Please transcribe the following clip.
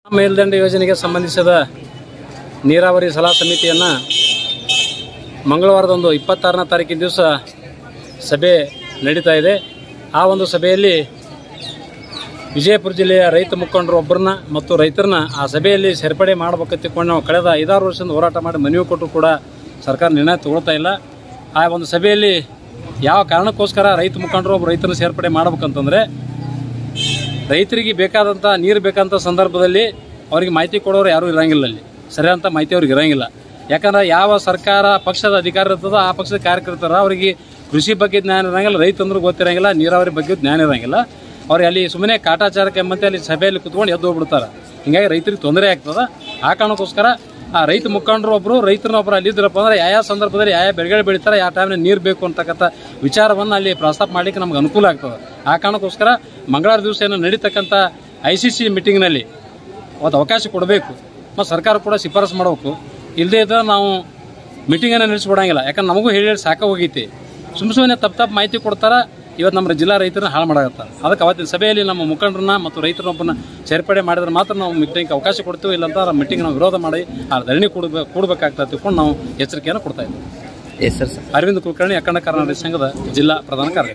ಮೇಲ್ದಂಡೆ ಯೋಜನೆಗೆ ಸಂಬಂಧಿಸಿದ ನೀರಾವರಿ ಸಲಹಾ ಸಮಿತಿಯನ್ನು ಮಂಗಳವಾರದಂದು ಇಪ್ಪತ್ತಾರನೇ ತಾರೀಕಿನ ದಿವಸ ಸಭೆ ನಡೀತಾ ಇದೆ ಆ ಒಂದು ಸಭೆಯಲ್ಲಿ ವಿಜಯಪುರ ಜಿಲ್ಲೆಯ ರೈತ ಮುಖಂಡರು ಒಬ್ಬರನ್ನ ಮತ್ತು ರೈತರನ್ನ ಆ ಸಭೆಯಲ್ಲಿ ಸೇರ್ಪಡೆ ಮಾಡಬೇಕಂತಿಕೊಂಡು ನಾವು ಕಳೆದ ಐದಾರು ವರ್ಷದಿಂದ ಹೋರಾಟ ಮಾಡಿ ಮನವಿ ಕೊಟ್ಟರು ಕೂಡ ಸರ್ಕಾರ ನಿರ್ಣಯ ತಗೊಳ್ತಾ ಇಲ್ಲ ಆ ಒಂದು ಸಭೆಯಲ್ಲಿ ಯಾವ ಕಾರಣಕ್ಕೋಸ್ಕರ ರೈತ ಮುಖಂಡರು ಒಬ್ಬ ರೈತರನ್ನ ಸೇರ್ಪಡೆ ಮಾಡ್ಬೇಕಂತಂದರೆ ರೈತರಿಗೆ ಬೇಕಾದಂಥ ನೀರು ಬೇಕಂತ ಸಂದರ್ಭದಲ್ಲಿ ಅವರಿಗೆ ಮಾಹಿತಿ ಕೊಡೋರು ಯಾರೂ ಇರಂಗಿಲ್ಲ ಅಲ್ಲಿ ಸರಿಯಾದಂಥ ಮಾಹಿತಿ ಅವ್ರಿಗೆ ಇರಂಗಿಲ್ಲ ಯಾಕಂದ್ರೆ ಯಾವ ಸರ್ಕಾರ ಪಕ್ಷದ ಅಧಿಕಾರ ಇರ್ತದೋ ಆ ಪಕ್ಷದ ಕಾರ್ಯಕರ್ತರ ಅವರಿಗೆ ಕೃಷಿ ಬಗ್ಗೆ ಜ್ಞಾನ ಇರಂಗಿಲ್ಲ ರೈತಂದ್ರೂ ಗೊತ್ತಿರಂಗಿಲ್ಲ ನೀರಾವರಿ ಬಗ್ಗೆ ಜ್ಞಾನ ಇರಂಗಿಲ್ಲ ಅವ್ರಿಗೆ ಅಲ್ಲಿ ಸುಮ್ಮನೆ ಕಾಟಾಚಾರಕ್ಕೆ ಎಂಬಂತೆ ಅಲ್ಲಿ ಸಭೆಯಲ್ಲಿ ಕುತ್ಕೊಂಡು ಎದ್ದು ಹೋಗ್ಬಿಡ್ತಾರೆ ಹಿಂಗಾಗಿ ರೈತರಿಗೆ ತೊಂದರೆ ಆಗ್ತದ ಆ ಕಾರಣಕ್ಕೋಸ್ಕರ ಆ ರೈತ ಮುಖಂಡರು ಒಬ್ಬರು ರೈತರನ್ನ ಒಬ್ಬರು ಅಲ್ಲಿದ್ದರಪ್ಪ ಅಂದ್ರೆ ಯಾವ ಸಂದರ್ಭದಲ್ಲಿ ಯಾವ ಬೆಳೆಗಳು ಬೆಳೀತಾರೆ ಯಾವ ಟೈಮ್ನಲ್ಲಿ ನೀರು ಬೇಕು ಅಂತಕ್ಕಂಥ ವಿಚಾರವನ್ನು ಅಲ್ಲಿ ಪ್ರಸ್ತಾಪ ಮಾಡಲಿಕ್ಕೆ ನಮ್ಗೆ ಅನುಕೂಲ ಆಗ್ತದೆ ಆ ಕಾರಣಕ್ಕೋಸ್ಕರ ಮಂಗಳವಾರ ದಿವಸ ಏನು ನಡೀತಕ್ಕಂಥ ಐ ಸಿ ಸಿ ಮೀಟಿಂಗ್ನಲ್ಲಿ ಒಂದು ಅವಕಾಶ ಕೊಡಬೇಕು ಮತ್ತು ಸರ್ಕಾರ ಕೂಡ ಶಿಫಾರಸು ಮಾಡಬೇಕು ಇಲ್ಲದೇ ಇದ್ದರೆ ನಾವು ಮೀಟಿಂಗನ್ನು ನಡೆಸ್ಬಿಡಂಗಿಲ್ಲ ಯಾಕಂದ್ರೆ ನಮಗೂ ಹೇಳಿ ಹೇಳಿ ಸಾಕ ಹೋಗೈತಿ ಸುಮ್ಮ ಸುಮ್ಮನೆ ತಪ್ಪು ತಪ್ಪು ಮಾಹಿತಿ ಕೊಡ್ತಾರೆ ಇವತ್ತು ನಮ್ಮ ಜಿಲ್ಲಾ ರೈತರನ್ನ ಹಾಳು ಮಾಡಾಕತ್ತಾರೆ ಅದಕ್ಕೆ ಅವತ್ತಿನ ಸಭೆಯಲ್ಲಿ ನಮ್ಮ ಮುಖಂಡರನ್ನ ಮತ್ತು ರೈತರನ್ನೊಬ್ಬನ ಸೇರ್ಪಡೆ ಮಾಡಿದ್ರೆ ಮಾತ್ರ ನಾವು ಮೀಟಿಂಗ್ ಅವಕಾಶ ಕೊಡ್ತೀವಿ ಇಲ್ಲಂತ ಮೀಟಿಂಗ್ ನಾವು ವಿರೋಧ ಮಾಡಿ ಆ ಧರಣಿ ಕೊಡ್ಬೇಕು ಕೊಡ್ಬೇಕಾಗ್ತದೆ ತಿಳ್ಕೊಂಡು ನಾವು ಎಚ್ಚರಿಕೆಯನ್ನು ಕೊಡ್ತಾ ಇದ್ದೀವಿ ಎಸ್ ಸರ್ ಅರವಿಂದ್ ಕುಲಕರ್ಣಿ ಅಖಂಡ ಕರ್ನಾಟಕ ಸಂಘದ ಜಿಲ್ಲಾ ಪ್ರಧಾನ ಕಾರ್ಯದರ್ಶಿ